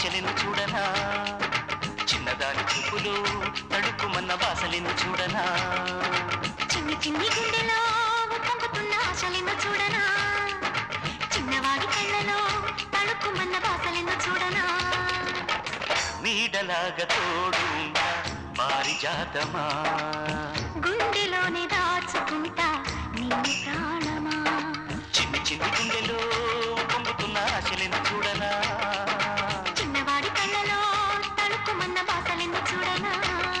ఆశలను చూడనా చిన్నదాని చూపులు తడుక్కుమన్న బాసలను చూడనా చిన్ని చిన్ని గుండెలో పొంగుతున్న ఆశలెన్నో చూడనా చిన్నవాడి కళ్ళలో తడుక్కుమన్న బాసలెన్నో చూడనా నీడలాగా తోడుందా పారిజాతమా గుండెలోనే దాచుకుంటా నిన్ను ప్రాణమా చిన్ని చిన్ని గుండెలో పొంగుతున్న ఆశలను చూడనా చిన్నవాడి కళ్ళలో తడుక్కుమన్న బాసలెన్నో చూడనా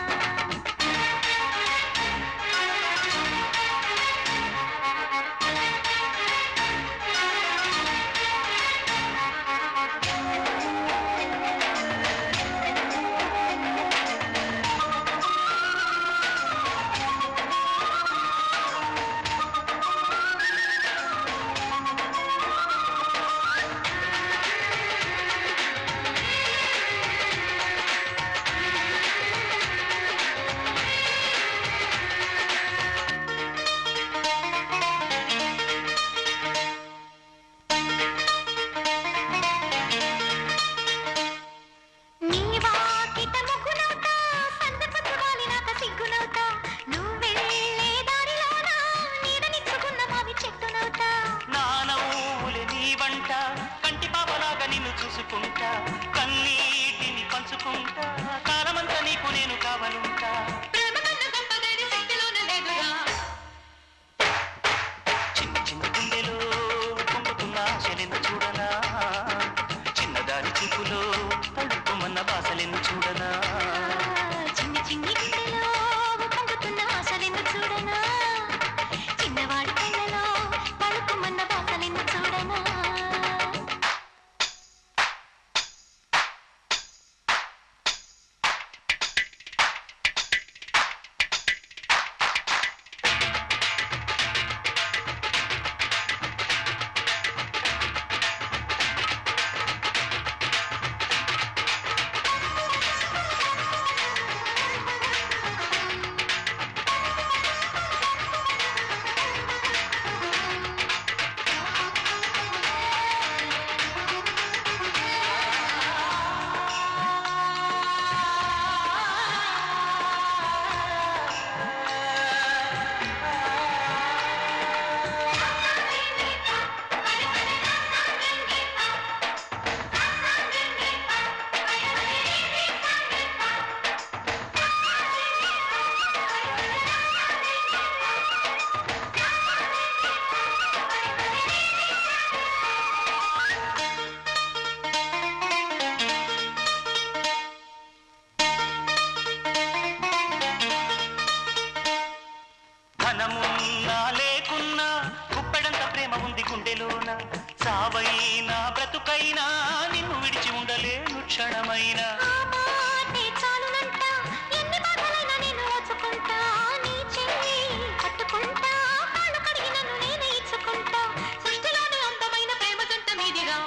నీ వాకిట ముగ్గునవుతా సందపట్టు వాలినాక సిగ్గునవుతా నువ్వెళ్ళే దారిలోన నీడనిచ్చుకున్న మావి చెట్టునవుతా నా నవ్వులే నీ వంట కంటి పాపలాగా నిన్ను చూసుకుంటా కన్నీటిని పంచుకుంటా కాలమంతా నీకు నేను కావలుంటా ప్రేమ కన్న గొప్పదైన శక్తిలోన లేదురా చిన్ని చిన్ని గుండెలో పొంగుతున్న ఆశలను చూడనా చిన్నదాని చూపులో తడుక్కుమన్న బాసలను చూడనా చిన్ని చిన్ని గుండెలో పొంగుతున్న ఆశలెన్ను చూడనా చిన్నవాడి కళ్ళలో పలుకుమన్న బాసలెన్ను చూడనా ధనమున్నా లేకున్నా కుప్పెడంత ప్రేమ ఉంది గుండెలోన సావైనా బ్రతుకైనా నిన్ను విడిచి ఉండలేను క్షణమైనా ఆ మాటే చాలునంట ఎన్ని బాధలైనా నేను ఓచుకుంటా నీ చెయ్యి పట్టుకుంటా కాళ్ళు కడిగి నన్ను నేనే ఇచ్చుకుంటా సృష్టిలోనే అందమైన ప్రేమ జంట మీదిగా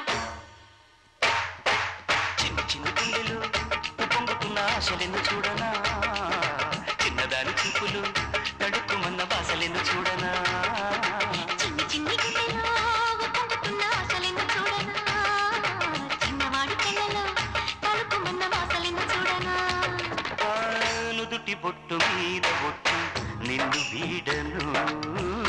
చిన్ని చిన్ని గుండెలు పొంగుతున్న ఆశలను చూడనా చిన్నదాని చూపులు తడుక్కుమన్న బాసలను చూడనా చిన్ని చిన్ని గుండెలో పొంగుతున్న ఆశలెన్ను చూడనా చిన్నవాడి కళ్ళలో తలుపుమన్న వాసలెన్ను చూడనా ఆ నుదుటి బొట్టు మీద బొట్టు నిన్ను వీడను